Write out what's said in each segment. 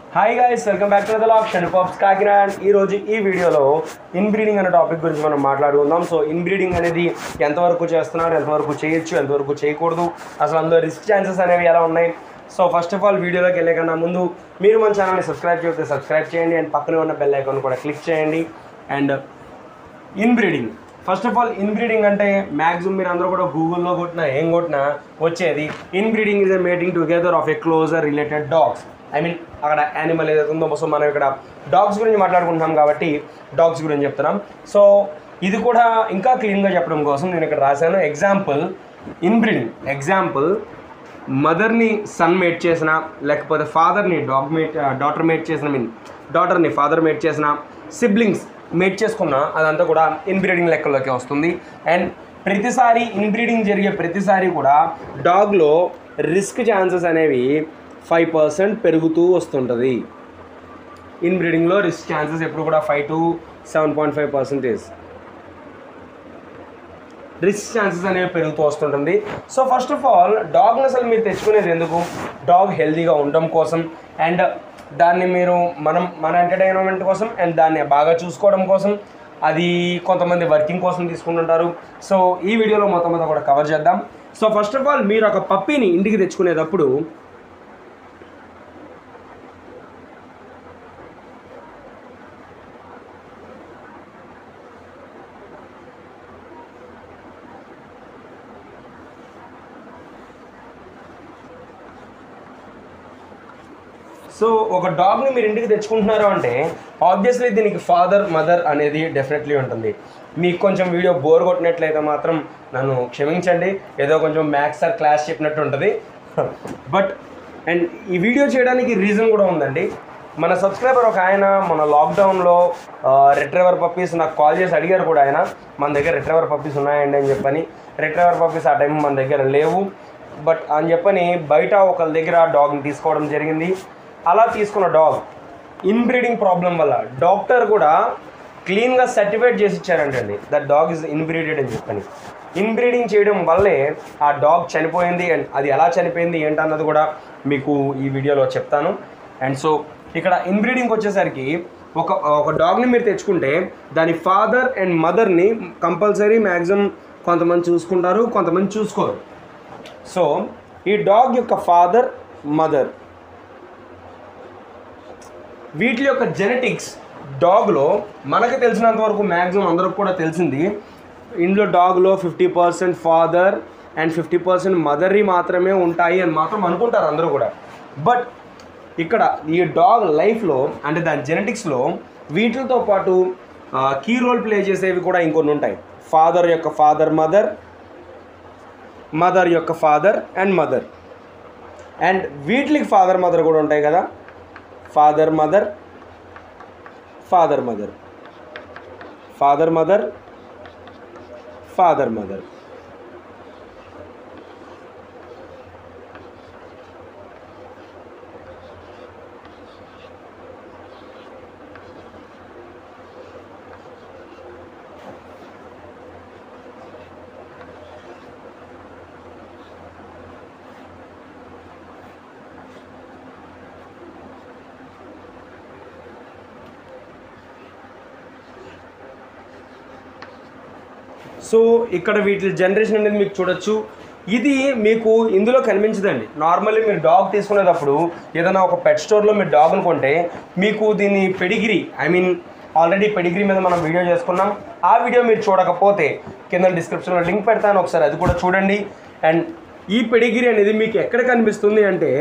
hi guys welcome back to the లాక్ షణిపాప్స్ కాకినాడ ఈ రోజు ఈ వీడియోలో ఇన్బ్రీడింగ్ అనే టాపిక్ గురించి మనం మాట్లాడుకుందాం సో ఇన్బ్రీడింగ్ అనేది ఎంతవరకు చేస్తున్నారు ఎంతవరకు చేయొచ్చు ఎంతవరకు చేయకూడదు అసలు అందులో రిస్క్ ఛాన్సెస్ అనేవి ఎలా ఉన్నాయి సో ఫస్ట్ ఆఫ్ ఆల్ వీడియోలోకి వెళ్ళే కన్నా ముందు మీరు మన ఛానల్ని సబ్స్క్రైబ్ చేస్తే సబ్స్క్రైబ్ చేయండి అండ్ పక్కనే ఉన్న బెల్ ఐకాన్ కూడా క్లిక్ చేయండి and inbreeding first of all inbreeding అంటే మ్యాక్సిమం మీరు అందరూ కూడా గూగుల్లో కొట్టినా ఏం కొట్టినా వచ్చేది inbreeding is a mating together of a closer related dogs I mean అక్కడ యానిమల్ ఏదైతే ఉందో సో మనం ఇక్కడ డాగ్స్ గురించి మాట్లాడుకుంటున్నాం కాబట్టి డాగ్స్ గురించి చెప్తున్నాం సో ఇది కూడా ఇంకా క్లీన్గా చెప్పడం కోసం నేను ఇక్కడ రాశాను ఎగ్జాంపుల్ ఇన్బ్రీడింగ్ ఎగ్జాంపుల్ మదర్ని సన్ మేట్ చేసిన లేకపోతే ఫాదర్ని డాగ్ మేట్ డాటర్ మేట్ చేసిన మీన్ డాటర్ని ఫాదర్ మేట్ చేసిన సిబ్లింగ్స్ మేట్ చేసుకున్న అదంతా కూడా ఇన్బ్రీడింగ్ లెక్కల్లోకి వస్తుంది అండ్ ప్రతిసారి ఇన్బ్రీడింగ్ జరిగే ప్రతిసారి కూడా డాగ్లో రిస్క్ ఛాన్సెస్ అనేవి ఫైవ్ పర్సెంట్ పెరుగుతూ వస్తుంటుంది ఇన్బ్రీడింగ్లో రిస్క్ ఛాన్సెస్ ఎప్పుడు కూడా five to seven point five percentage risk chances అనేవి పెరుగుతూ వస్తుంటుంది సో ఫస్ట్ ఆఫ్ ఆల్ డాగ్ని అసలు మీరు తెచ్చుకునేది ఎందుకు డాగ్ హెల్తీగా ఉండడం కోసం అండ్ దాన్ని మీరు మనం మన ఎంటర్టైన్మెంట్ కోసం అండ్ దాన్ని బాగా చూసుకోవడం కోసం అది కొంతమంది వర్కింగ్ కోసం తీసుకుంటుంటారు సో ఈ వీడియోలో మొత్తం అంతా కూడా కవర్ చేద్దాం సో ఫస్ట్ ఆఫ్ ఆల్ మీరు ఒక పప్పీని ఇంటికి తెచ్చుకునేటప్పుడు సో ఒక డాగ్ని మీరు ఇంటికి తెచ్చుకుంటున్నారు అంటే ఆబ్వియస్లీ దీనికి ఫాదర్ మదర్ అనేది డెఫినెట్లీ ఉంటుంది మీకు కొంచెం వీడియో బోర్ కొట్టినట్లయితే మాత్రం నన్ను క్షమించండి ఏదో కొంచెం మ్యాథ్స్ ఆర్ క్లాస్ చెప్పినట్టు ఉంటుంది బట్ అండ్ ఈ వీడియో చేయడానికి రీజన్ కూడా ఉందండి మన సబ్స్క్రైబర్ ఒక ఆయన మన లాక్డౌన్లో రిట్రైవర్ పప్పీస్ నాకు కాల్ చేసి అడిగారు కూడా ఆయన మన దగ్గర రిట్రైవర్ పప్పీస్ ఉన్నాయండి అని చెప్పని రిట్రైవర్ పప్పీస్ ఆ టైం మన దగ్గర లేవు బట్ అని చెప్పని బయట ఒకరి దగ్గర డాగ్ని తీసుకోవడం జరిగింది అలా తీసుకున్న డాగ్ ఇన్బ్రీడింగ్ ప్రాబ్లం వల్ల డాక్టర్ కూడా క్లీన్గా సర్టిఫైడ్ చేసి ఇచ్చారంటండి దట్ డాగ్ ఇస్ ఇన్బ్రీడెడ్ అని చెప్పని ఇన్బ్రీడింగ్ చేయడం వల్లే ఆ డాగ్ చనిపోయింది అండ్ అది ఎలా చనిపోయింది ఏంటన్నది కూడా మీకు ఈ వీడియోలో చెప్తాను అండ్ సో ఇక్కడ ఇన్బ్రీడింగ్ వచ్చేసరికి ఒక ఒక డాగ్ని మీరు తెచ్చుకుంటే దాని ఫాదర్ అండ్ మదర్ని కంపల్సరీ మ్యాక్సిమం కొంతమంది చూసుకుంటారు కొంతమంది చూసుకోరు సో ఈ డాగ్ యొక్క ఫాదర్ మదర్ వీటి యొక్క జెనెటిక్స్ డాగ్లో మనకు తెలిసినంత వరకు మ్యాక్సిమం అందరికి కూడా తెలిసింది ఇందులో డాగ్లో fifty percent father and fifty percent మదర్వి మాత్రమే ఉంటాయి అని మాత్రం అనుకుంటారు అందరూ కూడా బట్ ఇక్కడ ఈ డాగ్ లైఫ్లో అంటే దాని జెనెటిక్స్లో వీటితో పాటు కీ రోల్ ప్లే చేసేవి కూడా ఇంకొన్ని ఉంటాయి ఫాదర్ యొక్క ఫాదర్ మదర్ మదర్ యొక్క ఫాదర్ అండ్ మదర్ అండ్ వీటికి ఫాదర్ మదర్ కూడా ఉంటాయి కదా father mother father mother father mother father mother so ఇక్కడ వీటి జనరేషన్ అనేది మీకు చూడొచ్చు ఇది మీకు ఇందులో కనిపించదండి నార్మల్లీ మీరు డాగ్ తీసుకునేటప్పుడు ఏదైనా ఒక పెట్ స్టోర్లో మీరు డాగ్ అనుకుంటే మీకు దీని pedigree I mean already pedigree మీద మనం వీడియో చేసుకున్నాం ఆ వీడియో మీరు చూడకపోతే కింద డిస్క్రిప్షన్లో లింక్ పెడతాను ఒకసారి అది కూడా చూడండి అండ్ ఈ పెడిగిరి అనేది మీకు ఎక్కడ కనిపిస్తుంది అంటే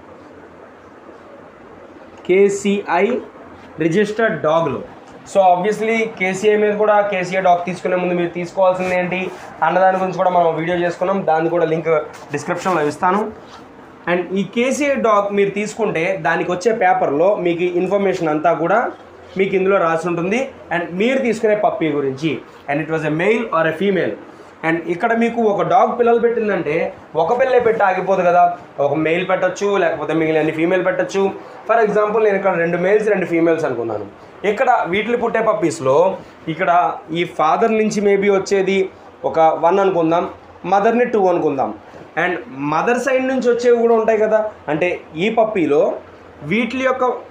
కేసీఐ రిజిస్టర్డ్ డాగ్లో సో ఆబ్వియస్లీ కేసీఐ మీద కూడా కేసీఐ డాగ్ తీసుకునే ముందు మీరు తీసుకోవాల్సింది ఏంటి అన్నదాని గురించి కూడా మనం వీడియో చేసుకున్నాం దాన్ని కూడా లింక్ డిస్క్రిప్షన్లో ఇస్తాను అండ్ ఈ కేసీఐ డాగ్ మీరు తీసుకుంటే దానికి వచ్చే పేపర్లో మీకు ఇన్ఫర్మేషన్ అంతా కూడా మీకు ఇందులో రాసి ఉంటుంది అండ్ మీరు తీసుకునే పప్పీ గురించి and it was a male or a female and ఇక్కడ మీకు ఒక డాగ్ పిల్లలు పెట్టిందంటే ఒక పిల్లే పెట్టి ఆగిపోదు కదా ఒక మెయిల్ పెట్టొచ్చు లేకపోతే మిగిలిన ఫీమేల్ పెట్టొచ్చు ఫర్ ఎగ్జాంపుల్ నేను ఇక్కడ రెండు మేల్స్ రెండు ఫీమేల్స్ అనుకున్నాను ఇక్కడ వీటిని పుట్టే పప్పీస్లో ఇక్కడ ఈ ఫాదర్ నుంచి మేబీ వచ్చేది ఒక వన్ అనుకుందాం మదర్ని టూ అనుకుందాం అండ్ మదర్ సైడ్ నుంచి వచ్చేవి కూడా ఉంటాయి కదా అంటే ఈ పప్పీలో వీటి యొక్క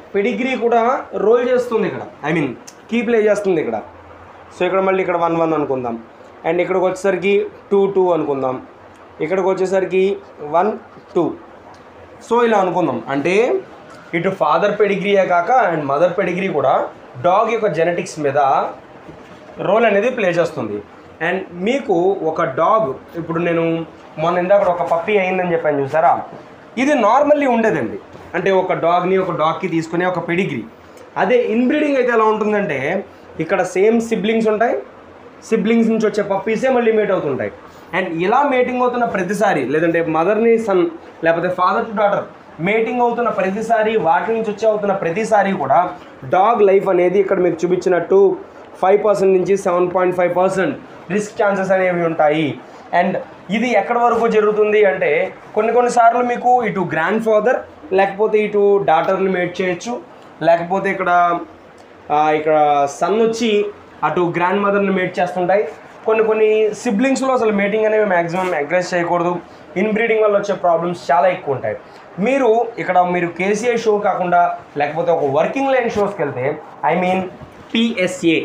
పెడిగ్రీ కూడా రోల్ చేస్తుంది ఇక్కడ ఐ మీన్ కీ ప్లే చేస్తుంది ఇక్కడ సో ఇక్కడ మళ్ళీ ఇక్కడ వన్ వన్ అనుకుందాం అండ్ ఇక్కడికి వచ్చేసరికి టూ టూ అనుకుందాం ఇక్కడికి వచ్చేసరికి వన్ టూ సో ఇలా అనుకుందాం అంటే ఇటు ఫాదర్ పెడిగ్రీయే కాక అండ్ మదర్ పెడిగ్రీ కూడా డాగ్ యొక్క జెనెటిక్స్ మీద రోల్ అనేది ప్లే చేస్తుంది అండ్ మీకు ఒక డాగ్ ఇప్పుడు నేను మొన్న ఇందాక ఒక పప్పి అయిందని చెప్పాను చూసారా ఇది నార్మల్లీ ఉండేదండి అంటే ఒక డాగ్ని ఒక డాగ్కి తీసుకునే ఒక పెడిగ్రీ అదే ఇన్బ్రీడింగ్ అయితే ఎలా ఉంటుందంటే ఇక్కడ సేమ్ సిబ్లింగ్స్ ఉంటాయి సిబ్లింగ్స్ నుంచి వచ్చే పప్పీసే మళ్ళీ మేట్ అవుతుంటాయి అండ్ ఇలా మేటింగ్ అవుతున్న ప్రతిసారి లేదంటే మదర్ని సన్ లేకపోతే ఫాదర్ టు డాటర్ మేటింగ్ అవుతున్న ప్రతిసారి వాటి నుంచి వచ్చే అవుతున్న ప్రతిసారి కూడా డాగ్ లైఫ్ అనేది ఇక్కడ మీకు చూపించినట్టు ఫైవ్ పర్సెంట్ నుంచి seven point five percent risk chances అనేవి ఉంటాయి అండ్ ఇది ఎక్కడి వరకు జరుగుతుంది అంటే కొన్ని కొన్నిసార్లు మీకు ఇటు గ్రాండ్ ఫాదర్ లేకపోతే ఇటు డాటర్ని మేట్ చేయొచ్చు లేకపోతే ఇక్కడ ఆ, ఇక్కడ సన్ వచ్చి అటు గ్రాండ్ మదర్ని మేట్ చేస్తుంటాయి కొన్ని కొన్ని సిబ్లింగ్స్లో అసలు మేటింగ్ అనేవి మ్యాక్సిమం ఎంకరేజ్ చేయకూడదు ఇన్బ్రీడింగ్ వల్ల వచ్చే ప్రాబ్లమ్స్ చాలా ఎక్కువ ఉంటాయి మీరు ఇక్కడ మీరు కేసీఐ షో కాకుండా లేకపోతే ఒక వర్కింగ్ లైన్ షోస్కి వెళ్తే I mean PSA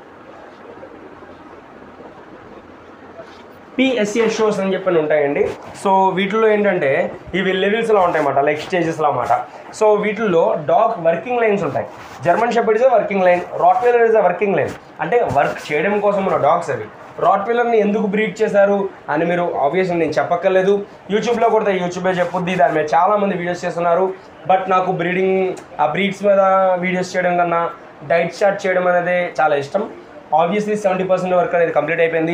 PSA shows అని చెప్పని ఉంటాయండి సో వీటిలో ఏంటంటే ఇవి లెవెల్స్లో ఉంటాయి అన్నమాట లైక్ స్టేజెస్లో అన్నమాట సో వీటిల్లో డాగ్ వర్కింగ్ లైన్స్ ఉంటాయి German shepherd is working line rottweiler is a working line అంటే వర్క్ చేయడం కోసం ఉన్న డాగ్స్ అవి రాట్ వీలర్ని ఎందుకు బ్రీడ్ చేశారు అని మీరు ఆబ్వియస్గా నేను చెప్పక్కర్లేదు యూట్యూబ్లో కొడితే యూట్యూబే చెప్పుద్ది దాని మీద చాలామంది వీడియోస్ చేస్తున్నారు బట్ నాకు బ్రీడింగ్ ఆ బ్రీడ్స్ మీద వీడియోస్ చేయడం కన్నా డైట్ స్టార్ట్ చేయడం అనేది చాలా ఇష్టం ఆబ్వియస్లీ సెవెంటీ పర్సెంట్ వర్క్ అనేది కంప్లీట్ అయిపోయింది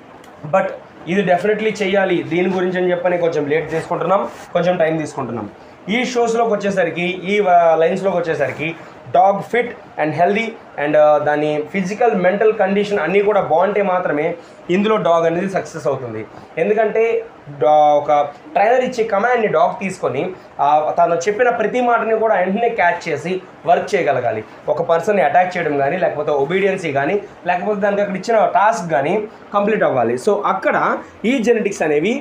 బట్ ఇది డెఫినెట్లీ చేయాలి దీని గురించి అని చెప్పని కొంచెం లేట్ తీసుకుంటున్నాం కొంచెం టైం తీసుకుంటున్నాం ఈ షోస్లోకి వచ్చేసరికి ఈ లైన్స్లోకి వచ్చేసరికి dog fit and healthy and దాని ఫిజికల్ మెంటల్ కండిషన్ అన్నీ కూడా బాగుంటే మాత్రమే ఇందులో డాగ్ అనేది సక్సెస్ అవుతుంది ఎందుకంటే డా ఒక ట్రైనర్ ఇచ్చే కమాండ్ని డాగ్ తీసుకొని ఆ, తను చెప్పిన ప్రతి మాటని కూడా వెంటనే క్యాచ్ చేసి వర్క్ చేయగలగాలి ఒక పర్సన్ని అటాక్ చేయడం కానీ లేకపోతే ఒబీడియన్సీ కానీ లేకపోతే దానికి అక్కడ ఇచ్చిన టాస్క్ కానీ కంప్లీట్ అవ్వాలి సో అక్కడ ఈ జెనెటిక్స్ అనేవి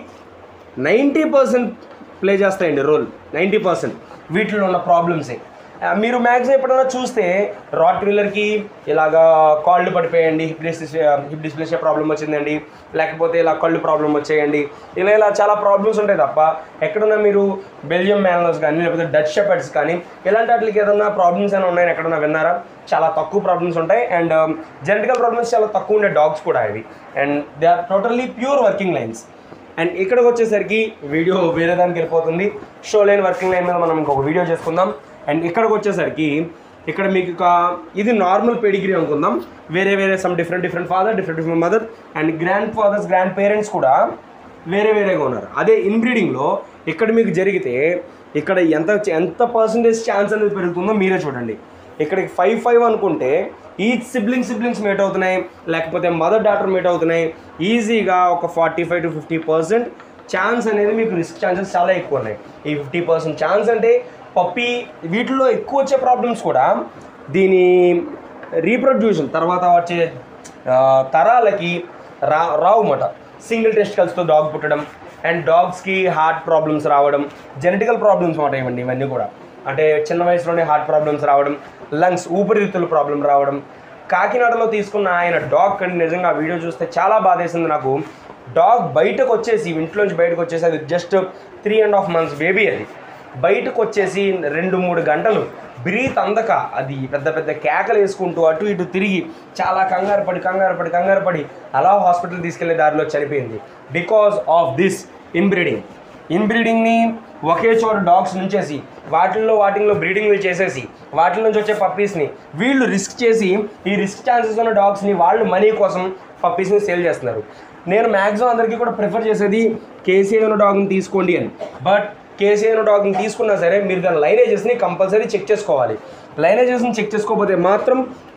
నైంటీ పర్సెంట్ ప్లే చేస్తాయండి రోల్ నైంటీ పర్సెంట్ వీటిలో ఉన్న ప్రాబ్లమ్సే ఆ, మీరు మ్యాక్సిమం ఎప్పుడైనా చూస్తే రాట్ వీలర్కి ఇలాగా కాళ్ళు పడిపోయండి hip displace hip displace problem వచ్చిందండి లేకపోతే ఇలా కళ్ళు ప్రాబ్లం వచ్చేయండి ఇలా ఇలా చాలా ప్రాబ్లమ్స్ ఉంటాయి తప్ప ఎక్కడన్నా మీరు బెల్జియం మ్యానర్స్ కానీ లేకపోతే డచ్ షెపర్డ్స్ కానీ ఇలాంటి వాటికి ఏదన్నా ప్రాబ్లమ్స్ అయినా ఉన్నాయని ఎక్కడన్నా విన్నారా చాలా తక్కువ ప్రాబ్లమ్స్ ఉంటాయి అండ్ జెనటికల్ ప్రాబ్లమ్స్ చాలా తక్కువ ఉండే డాగ్స్ కూడా ఇవి and they are totally pure working lines and ఇక్కడికి వచ్చేసరికి వీడియో వేరే దానికి వెళ్ళిపోతుంది షో లైన్ వర్కింగ్ లైన్ మీద మనం ఇంకొక వీడియో చేసుకుందాం అండ్ ఇక్కడికి వచ్చేసరికి ఇక్కడ మీకు ఒక ఇది నార్మల్ పెడిగ్రీ అనుకుందాం వేరే వేరే some different different father different different mother and grandfathers grandparents కూడా వేరే వేరేగా ఉన్నారు అదే ఇన్బ్రీడింగ్లో ఇక్కడ మీకు జరిగితే ఇక్కడ ఎంత ఎంత పర్సంటేజ్ ఛాన్స్ అనేది పెరుగుతుందో మీరే చూడండి ఇక్కడికి ఫైవ్ ఫైవ్ అనుకుంటే ఈచ్ సిబ్లింగ్ సిబ్లింగ్స్ మీట్ అవుతున్నాయి లేకపోతే మదర్ డాటర్ మీట్ అవుతున్నాయి ఈజీగా ఒక forty five to fifty percent chance అనేది మీకు రిస్క్ ఛాన్సెస్ చాలా ఎక్కువ ఉన్నాయి ఈ ఫిఫ్టీ పర్సెంట్ ఛాన్స్ అంటే పప్పి వీటిల్లో ఎక్కువ వచ్చే ప్రాబ్లమ్స్ కూడా దీని రీప్రొడ్యూషన్ తర్వాత వచ్చే ఆ, తరాలకి రా రావుమాట సింగిల్ టెస్టికల్స్తో డాగ్ పుట్టడం అండ్ డాగ్స్కి హార్ట్ ప్రాబ్లమ్స్ రావడం జెనెటికల్ ప్రాబ్లమ్స్ మాట ఇవ్వండి ఇవన్నీ కూడా అంటే చిన్న వయసులోనే హార్ట్ ప్రాబ్లమ్స్ రావడం లంగ్స్ ఊపిరితిత్తుల ప్రాబ్లం రావడం కాకినాడలో తీసుకున్న ఆయన డాగ్ కంటే నిజంగా ఆ వీడియో చూస్తే చాలా బాధేసింది నాకు డాగ్ బయటకు వచ్చేసి ఇంట్లోంచి బయటకు వచ్చేసి అది just three and half months baby అది బయటకు వచ్చేసి రెండు మూడు గంటలు బ్రీత్ అందక అది పెద్ద పెద్ద కేకలు వేసుకుంటూ అటు ఇటు తిరిగి చాలా కంగారు పడి కంగారు పడి కంగారు పడి అలా హాస్పిటల్ తీసుకెళ్లే దారిలో చనిపోయింది బికాస్ ఆఫ్ దిస్ ఇన్బ్రీడింగ్ ఇన్బ్రీడింగ్ని ఒకే చోట డాగ్స్ నుంచేసి వాటిల్లో వాటిల్లో బ్రీడింగ్లు చేసేసి వాటి నుంచి వచ్చే పప్పీస్ని వీళ్ళు రిస్క్ చేసి ఈ రిస్క్ ఛాన్సెస్ ఉన్న డాగ్స్ని వాళ్ళు మనీ కోసం పప్పీస్ని సేల్ చేస్తున్నారు నేను మ్యాక్సిమం అందరికీ కూడా ప్రిఫర్ చేసేది కేసీఐ ఉన్న డాగ్ని తీసుకోండి అని బట్ కేసీఐ ఉన్న డాగ్ని తీసుకున్నా సరే మీరు దాని లైనేజెస్ని కంపల్సరీ చెక్ చేసుకోవాలి లైనేజెస్ని చెక్ చేసుకోకపోతే మాత్రం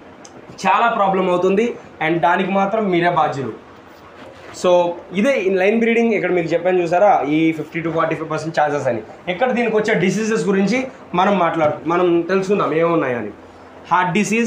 చాలా ప్రాబ్లం అవుతుంది అండ్ దానికి మాత్రం మీరే బాధ్యులు సో ఇదే లైన్ బ్రీడింగ్ ఇక్కడ మీకు చెప్పాను చూసారా ఈ fifty to forty five percent chances అని ఇక్కడ దీనికి వచ్చే డిసీజెస్ గురించి మనం మాట్లాడు మనం తెలుసుకుందాం ఏమున్నాయని హార్ట్ డిసీజ్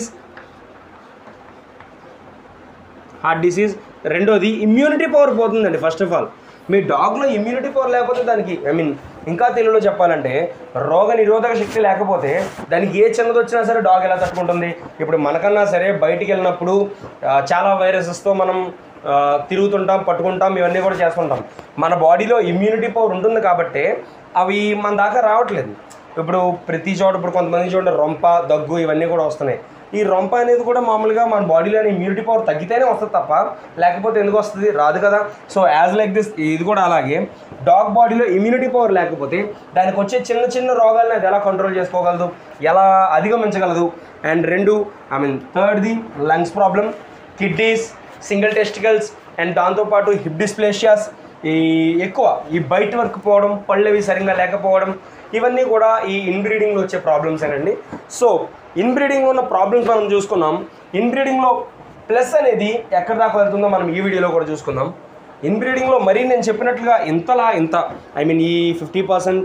హార్ట్ డిసీజ్ రెండోది ఇమ్యూనిటీ పవర్ పోతుందండి ఫస్ట్ ఆఫ్ ఆల్ మీ డాగ్లో ఇమ్యూనిటీ పవర్ లేకపోతే దానికి ఐ మీన్ ఇంకా తెలుగులో చెప్పాలంటే రోగ నిరోధక శక్తి లేకపోతే దానికి ఏ చిన్నది వచ్చినా సరే డాగ్ ఎలా తట్టుకుంటుంది ఇప్పుడు మనకన్నా సరే బయటికి వెళ్ళినప్పుడు ఆ, చాలా వైరసెస్తో మనం ఆ, తిరుగుతుంటాం పట్టుకుంటాం ఇవన్నీ కూడా చేస్తుంటాం మన బాడీలో ఇమ్యూనిటీ పవర్ ఉంటుంది కాబట్టి అవి మన దాకా రావట్లేదు ఇప్పుడు ప్రతి చోట ఇప్పుడు కొంతమంది చూడండి రొంప దగ్గు ఇవన్నీ కూడా వస్తున్నాయి ఈ రొంప అనేది కూడా మామూలుగా మన బాడీలోని ఇమ్యూనిటీ పవర్ తగ్గితేనే వస్తుంది తప్ప లేకపోతే ఎందుకు వస్తుంది రాదు కదా సో యాజ్ లైక్ దిస్ ఇది కూడా అలాగే డాగ్ బాడీలో ఇమ్యూనిటీ పవర్ లేకపోతే దానికి వచ్చే చిన్న చిన్న రోగాలను అది ఎలా కంట్రోల్ చేసుకోగలదు ఎలా అధిగమించగలదు అండ్ రెండు ఐ మీన్ థర్డ్ది lungs problem kidneys single testicles and దాంతోపాటు హిప్ డిస్ప్లేషియాస్ ఈ ఎక్కువ ఈ బయట వర్క్ పోవడం పళ్ళు అవి సరిగ్గా లేకపోవడం ఇవన్నీ కూడా ఈ ఇన్బ్రీడింగ్లో వచ్చే ప్రాబ్లమ్స్ అండి సో ఇన్బ్రీడింగ్ ఉన్న ప్రాబ్లమ్స్ మనం చూసుకున్నాం ఇన్బ్రీడింగ్లో ప్లస్ అనేది ఎక్కడి దాకా వెళ్తుందో మనం ఈ వీడియోలో కూడా చూసుకుందాం ఇన్బ్రీడింగ్లో మరీ నేను చెప్పినట్లుగా ఇంతలా ఇంత ఐ మీన్ ఈ ఫిఫ్టీ పర్సెంట్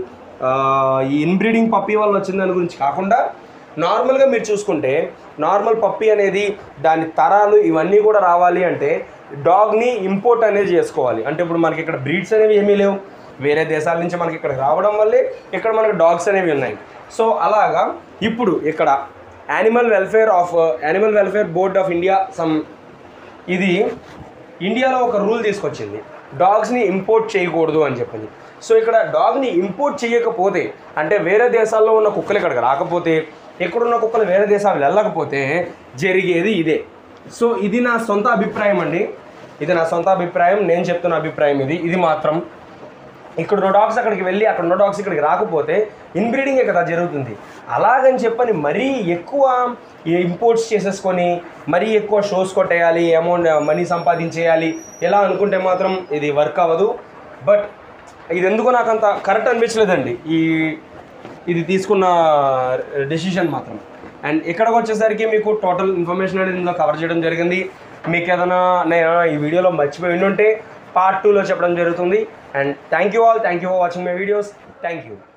ఈ ఇన్బ్రీడింగ్ పప్పీ వల్ల వచ్చిన దాని గురించి కాకుండా నార్మల్గా మీరు చూసుకుంటే నార్మల్ పప్పీ అనేది దాని తరాలు ఇవన్నీ కూడా రావాలి అంటే డాగ్ని ఇంపోర్ట్ అనేది చేసుకోవాలి అంటే ఇప్పుడు మనకి ఇక్కడ బ్రీడ్స్ అనేవి ఏమీ లేవు వేరే దేశాల నుంచి మనకి ఇక్కడ రావడం వల్లే ఇక్కడ మనకి డాగ్స్ అనేవి ఉన్నాయి సో అలాగా ఇప్పుడు ఇక్కడ animal welfare of animal welfare board of India some ఇది ఇండియాలో ఒక రూల్ తీసుకొచ్చింది డాగ్స్ని ఇంపోర్ట్ చేయకూడదు అని చెప్పింది సో ఇక్కడ డాగ్ని ఇంపోర్ట్ చేయకపోతే అంటే వేరే దేశాల్లో ఉన్న కుక్కలు ఇక్కడికి రాకపోతే ఎక్కడున్న కుక్కలు వేరే దేశాలు వెళ్ళకపోతే జరిగేది ఇదే సో ఇది నా సొంత అభిప్రాయం అండి ఇది నా సొంత అభిప్రాయం నేను చెప్తున్న అభిప్రాయం ఇది ఇది మాత్రం ఇక్కడ ఉన్న డాగ్స్ అక్కడికి వెళ్ళి అక్కడ ఉన్న డాగ్స్ ఇక్కడికి రాకపోతే ఇన్బ్రీడింగే కదా జరుగుతుంది అలాగని చెప్పని మరీ ఎక్కువ ఇంపోర్ట్స్ చేసేసుకొని మరీ ఎక్కువ షోస్ కొట్టేయాలి అమౌంట్ మనీ సంపాదించేయాలి ఎలా అనుకుంటే మాత్రం ఇది వర్క్ అవ్వదు బట్ ఇది ఎందుకో నాకు అంత కరెక్ట్ అనిపించలేదండి ఈ ఇది తీసుకున్న డెసిషన్ మాత్రం అండ్ ఇక్కడికి వచ్చేసరికి మీకు టోటల్ ఇన్ఫర్మేషన్ అనేది ఇందులో కవర్ చేయడం జరిగింది మీకు ఏదైనా నేను ఈ వీడియోలో మర్చిపోయి ఉంటే పార్ట్ టూలో చెప్పడం జరుగుతుంది and thank you all thank you for watching my videos thank you